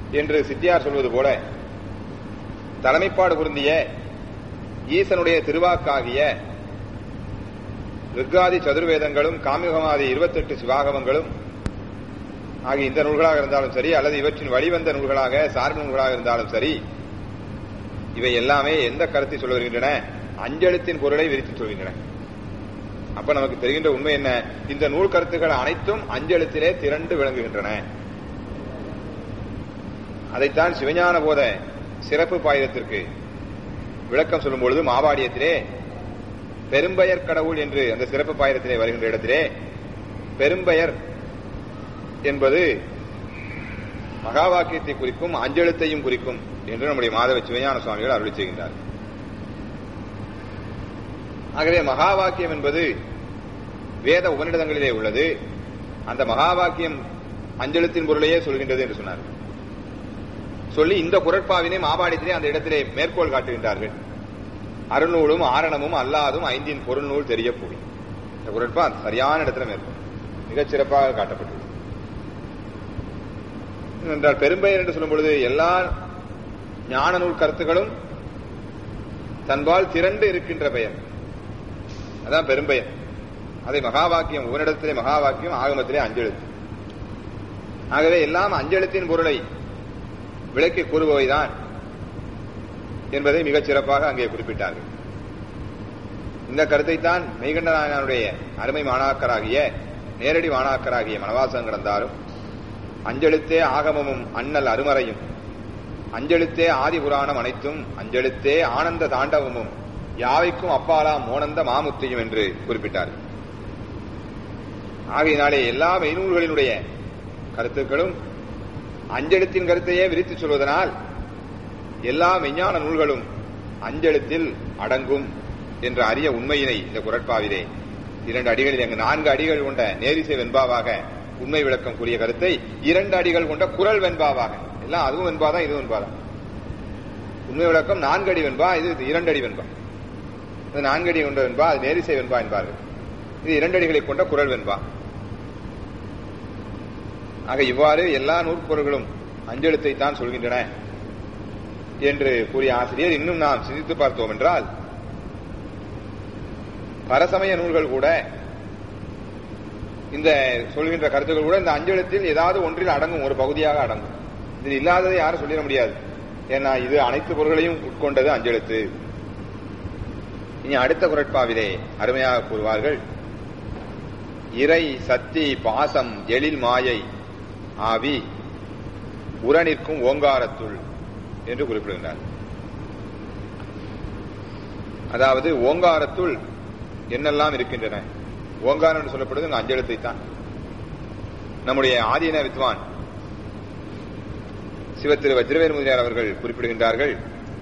என்று சித்தியார் சொல்வது போல தலைமைப்பாடு பொருந்திய ஈசனுடைய திருவாக்காகிய ரிக்காதி சதுர்வேதங்களும் காமிகமாதி இருபத்தெட்டு சிவாகமங்களும் ஆகிய இந்த நூல்களாக இருந்தாலும் சரி அல்லது இவற்றின் வழிவந்த நூல்களாக சார்பு நூல்களாக இருந்தாலும் சரி இவை எல்லாமே எந்த கருத்தை சொல்ல வருகின்றன அஞ்செழுத்தின் பொருளை விரித்து சொல்கின்றன அப்ப நமக்கு தெரிகின்ற உண்மை என்ன இந்த நூல் கருத்துக்கள் அனைத்தும் அஞ்செழுத்திலே திரண்டு விளங்குகின்றன அதைத்தான் சிவஞான போத சிறப்பு பாயுதத்திற்கு விளக்கம் சொல்லும் பொழுது மாவாடியத்திலே பெரும்பெயர் கடவுள் என்று அந்த சிறப்பு பாயிரத்திலே வருகின்ற இடத்திலே பெரும்பெயர் என்பது மகா வாக்கியத்தை குறிக்கும் அஞ்செழுத்தையும் குறிக்கும் என்று நம்முடைய மாதவ சிவஞான சுவாமிகள் அருளி செய்கின்றார் ஆகவே மகா வாக்கியம் என்பது வேத உபநிடதங்களிலே உள்ளது அந்த மகா வாக்கியம் அஞ்செழுத்தின் பொருளையே சொல்கின்றது என்று சொன்னார் சொல்லி இந்த குரட்பாவினை மாபாடியத்திலே அந்த இடத்திலே மேற்கோள் காட்டுகின்றார்கள் அருநூலும் ஆரணமும் அல்லாதும் ஐந்தின் பொருள் நூல் தெரிய போகும் இந்த குரட்பா சரியான இடத்துல மேற்கோள் மிகச் சிறப்பாக காட்டப்பட்டுள்ளது என்றால் பெரும்பெயர் என்று சொல்லும் பொழுது எல்லா ஞான நூல் கருத்துகளும் தன்பால் திரண்டு இருக்கின்ற பெயர் அதான் பெரும்பெயர் அதை மகா வாக்கியம் உவனிடத்திலே மகா வாக்கியம் ஆகமத்திலே அஞ்செழுத்து ஆகவே எல்லாம் அஞ்செழுத்தின் பொருளை விளக்கி கூறுபவைதான் என்பதை மிகச் சிறப்பாக அங்கே குறிப்பிட்டார்கள் இந்த கருத்தை தான் மெய்கண்டநாயனுடைய அருமை மாணாக்கராகிய நேரடி மாணாக்கராகிய மனவாசம் கிடந்தாலும் அஞ்செழுத்தே ஆகமமும் அண்ணல் அருமறையும் அஞ்செழுத்தே ஆதி புராணம் அனைத்தும் அஞ்செழுத்தே ஆனந்த தாண்டவமும் யாவைக்கும் அப்பாலாம் மோனந்த மாமுத்தியும் என்று குறிப்பிட்டார் ஆகையினாலே எல்லா மெய்நூல்களினுடைய கருத்துக்களும் அஞ்செழுத்தின் கருத்தையே விரித்து சொல்வதனால் எல்லா மெஞ்ஞான நூல்களும் அஞ்செழுத்தில் அடங்கும் என்ற அரிய உண்மையினை இந்த குரட்பாவிலே இரண்டு அடிகளில் அங்கு நான்கு அடிகள் கொண்ட நேரிசை வெண்பாவாக உண்மை விளக்கம் கூறிய கருத்தை இரண்டு அடிகள் கொண்ட குரல் வெண்பாவாக எல்லாம் அதுவும் வெண்பாதான் இதுவும் வெண்பாதான் உண்மை விளக்கம் நான்கு அடி வெண்பா இது இரண்டு அடி வெண்பா இது நான்கு அடி கொண்ட வெண்பா அது நேரிசை வெண்பா என்பார்கள் இது இரண்டு அடிகளை கொண்ட குரல் வெண்பா ஆக இவ்வாறு எல்லா நூற்பொருள்களும் அஞ்செழுத்தை தான் சொல்கின்றன என்று கூறிய ஆசிரியர் இன்னும் நாம் சிந்தித்து பார்த்தோம் என்றால் பரசமய நூல்கள் கூட இந்த சொல்கின்ற கருத்துக்கள் கூட இந்த அஞ்செழுத்தில் ஏதாவது ஒன்றில் அடங்கும் ஒரு பகுதியாக அடங்கும் இது இல்லாததை யாரும் சொல்லிட முடியாது ஏன்னா இது அனைத்து பொருள்களையும் உட்கொண்டது அஞ்செழுத்து இனி அடுத்த குரட்பாவிலே அருமையாக கூறுவார்கள் இறை சக்தி பாசம் எழில் மாயை ஆவி உரனிற்கும் ஓங்காரத்துள் என்று குறிப்பிடுகின்றார் அதாவது ஓங்காரத்துள் என்னெல்லாம் இருக்கின்றன ஓங்காரம் என்று சொல்லப்படுவது இங்கு அஞ்செழுத்தை தான் நம்முடைய ஆதீன வித்வான் சிவத்திரு வஜ்ரவேல் முதலியார் அவர்கள் குறிப்பிடுகின்றார்கள்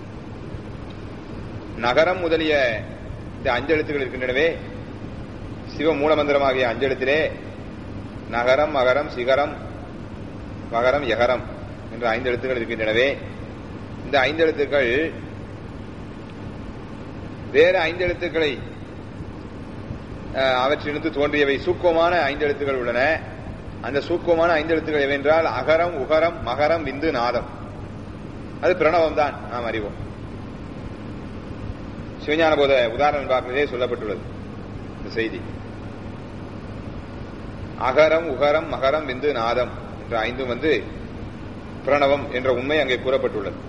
நகரம் முதலிய இந்த அஞ்செழுத்துகள் இருக்கின்றனவே சிவ மூலமந்திரமாகிய அஞ்செழுத்திலே நகரம் மகரம் சிகரம் மகரம் எகரம் என்ற ஐந்து எழுத்துக்கள் இருக்கின்றனவே இந்த ஐந்து எழுத்துக்கள் வேறு ஐந்து எழுத்துக்களை அவற்றிலிருந்து தோன்றியவை சூக்கமான ஐந்து எழுத்துக்கள் உள்ளன அந்த சூக்கமான ஐந்து எழுத்துக்கள் எவென்றால் அகரம் உகரம் மகரம் விந்து நாதம் அது பிரணவம் தான் நாம் அறிவோம் சிவஞான போத உதாரணம் பார்க்கிறதே சொல்லப்பட்டுள்ளது இந்த செய்தி அகரம் உகரம் மகரம் விந்து நாதம் என்ற ஐந்தும் வந்து பிரணவம் என்ற உண்மை அங்கே கூறப்பட்டுள்ளது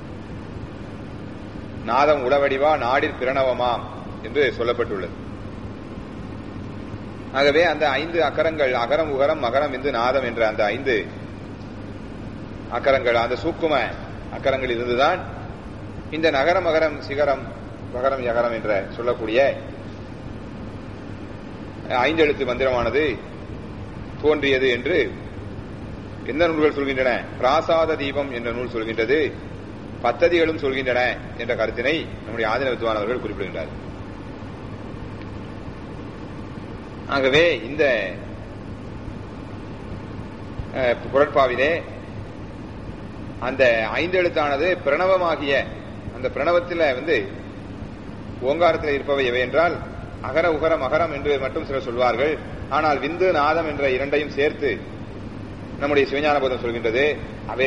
நாதம் உளவடிவா நாடில் பிரணவமாம் என்று சொல்லப்பட்டுள்ளது ஆகவே அந்த ஐந்து அக்கரங்கள் அகரம் உகரம் மகரம் விந்து நாதம் என்ற அந்த ஐந்து அக்கரங்கள் அந்த சூக்கும அக்கரங்கள் இருந்துதான் இந்த நகரம் மகரம் சிகரம் மகரம் யகரம் என்ற சொல்லக்கூடிய ஐந்தெழுத்து மந்திரமானது தோன்றியது என்று எந்த நூல்கள் சொல்கின்றன பிராசாத தீபம் என்ற நூல் சொல்கின்றது பத்ததிகளும் சொல்கின்றன என்ற கருத்தினை நம்முடைய ஆதின வித்வான் அவர்கள் குறிப்பிடுகின்றார் ஆகவே இந்த குரட்பாவிலே அந்த ஐந்தெழுத்தானது பிரணவமாகிய அந்த பிரணவத்தில் வந்து ஓங்காரத்தில் இருப்பவை எவை என்றால் அகர உகர மகரம் என்று மட்டும் சிலர் சொல்வார்கள் ஆனால் விந்து நாதம் என்ற இரண்டையும் சேர்த்து நம்முடைய சிவஞான போதம் சொல்கின்றது அவை